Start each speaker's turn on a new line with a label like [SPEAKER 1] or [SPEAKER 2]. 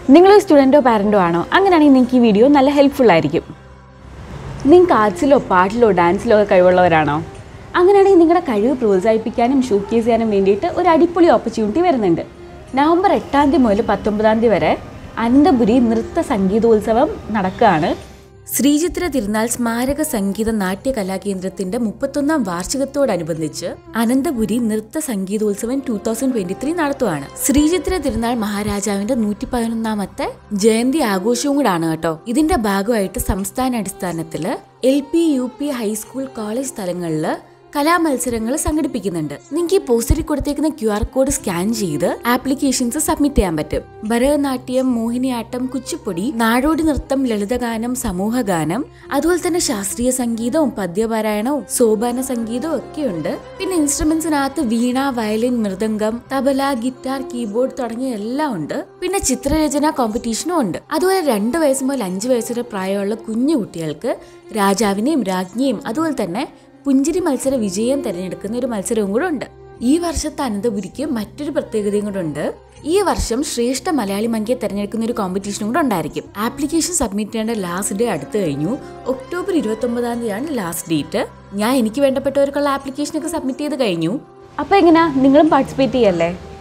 [SPEAKER 1] നിങ്ങളൊരു സ്റ്റുഡൻറ്റോ പാരൻറ്റോ ആണോ അങ്ങനെയാണെങ്കിൽ നിങ്ങൾക്ക് ഈ വീഡിയോ നല്ല ഹെൽപ്ഫുൾ ആയിരിക്കും നിങ്ങൾക്ക് ആർട്സിലോ പാട്ടിലോ ഡാൻസിലോ ഒക്കെ കഴിവുള്ളവരാണോ അങ്ങനെയാണെങ്കിൽ നിങ്ങളുടെ കഴിവ് പ്രോത്സാഹിപ്പിക്കാനും ഷോക്കേസ് ചെയ്യാനും വേണ്ടിയിട്ട് ഒരു അടിപൊളി ഓപ്പർച്യൂണിറ്റി വരുന്നുണ്ട് നവംബർ എട്ടാം തീയതി മുതൽ പത്തൊമ്പതാം തീയതി വരെ അനന്തപുരി നൃത്ത സംഗീതോത്സവം നടക്കുകയാണ് ശ്രീചിത്ര തിരുനാൾ സ്മാരക സംഗീത നാട്യ കലാകേന്ദ്രത്തിന്റെ മുപ്പത്തൊന്നാം വാർഷികത്തോടനുബന്ധിച്ച് അനന്തപുരി നൃത്ത സംഗീതോത്സവം ടൂ തൗസൻഡ് ട്വന്റി ത്രീ നടത്തുവാണ് ശ്രീചിത്ര തിരുനാൾ മഹാരാജാവിന്റെ നൂറ്റി പതിനൊന്നാമത്തെ ജയന്തി ആഘോഷവും കൂടാണ് കേട്ടോ ഇതിന്റെ ഭാഗമായിട്ട് സംസ്ഥാന അടിസ്ഥാനത്തില് L P U P high school college തലങ്ങളിൽ കലാമത്സരങ്ങൾ സംഘടിപ്പിക്കുന്നുണ്ട് നിങ്ങൾക്ക് ഈ പോസ്റ്ററിൽ കൊടുത്തേക്കുന്ന ക്യു ആർ കോഡ് സ്കാൻ ചെയ്ത് ആപ്ലിക്കേഷൻസ് സബ്മിറ്റ് ചെയ്യാൻ പറ്റും ഭരതനാട്യം മോഹിനിയാട്ടം കുച്ചിപ്പൊടി നാടോടി നൃത്തം ലളിതഗാനം സമൂഹഗാനം അതുപോലെ തന്നെ ശാസ്ത്രീയ സംഗീതവും പദ്യപാരായണവും സോപാന സംഗീതവും ഒക്കെയുണ്ട് പിന്നെ ഇൻസ്ട്രുമെന്റ്സിനകത്ത് veena violin mridangam tabla guitar keyboard തുടങ്ങിയ എല്ലാം ഉണ്ട് പിന്നെ ചിത്രരചന കോമ്പറ്റീഷനും ഉണ്ട് അതുപോലെ രണ്ട് വയസ്സ് മുതൽ അഞ്ച് വയസ്സ് വരെ പ്രായമുള്ള കുഞ്ഞു കുട്ടികൾക്ക് രാജാവിനെയും രാജ്ഞിയും അതുപോലെ തന്നെ പുഞ്ചിരി മത്സര വിജയം തിരഞ്ഞെടുക്കുന്ന ഒരു മത്സരവും കൂടെ ഉണ്ട് ഈ വർഷത്തെ അനന്തപുരിക്ക് മറ്റൊരു പ്രത്യേകതയും കൂടെ ഉണ്ട് ഈ വർഷം ശ്രേഷ്ഠ മലയാളി മങ്കിയെ തിരഞ്ഞെടുക്കുന്ന ഒരു കോമ്പറ്റീഷനും കൂടെ ഉണ്ടായിരിക്കും ആപ്ലിക്കേഷൻ സബ്മിറ്റ് ചെയ്യേണ്ട ലാസ്റ്റ് ഡേ അടുത്ത് കഴിഞ്ഞു ഒക്ടോബർ ഇരുപത്തി ഒമ്പതാം തീയതിയാണ് ലാസ്റ്റ് ഡേറ്റ് ഞാൻ എനിക്ക് വേണ്ടപ്പെട്ടവർക്കുള്ള ആപ്ലിക്കേഷനൊക്കെ സബ്മിറ്റ് ചെയ്ത് കഴിഞ്ഞു അപ്പോൾ എങ്ങനെയാ നിങ്ങളും പാർട്ടിസിപ്പേറ്റ് ചെയ്യല്ലേ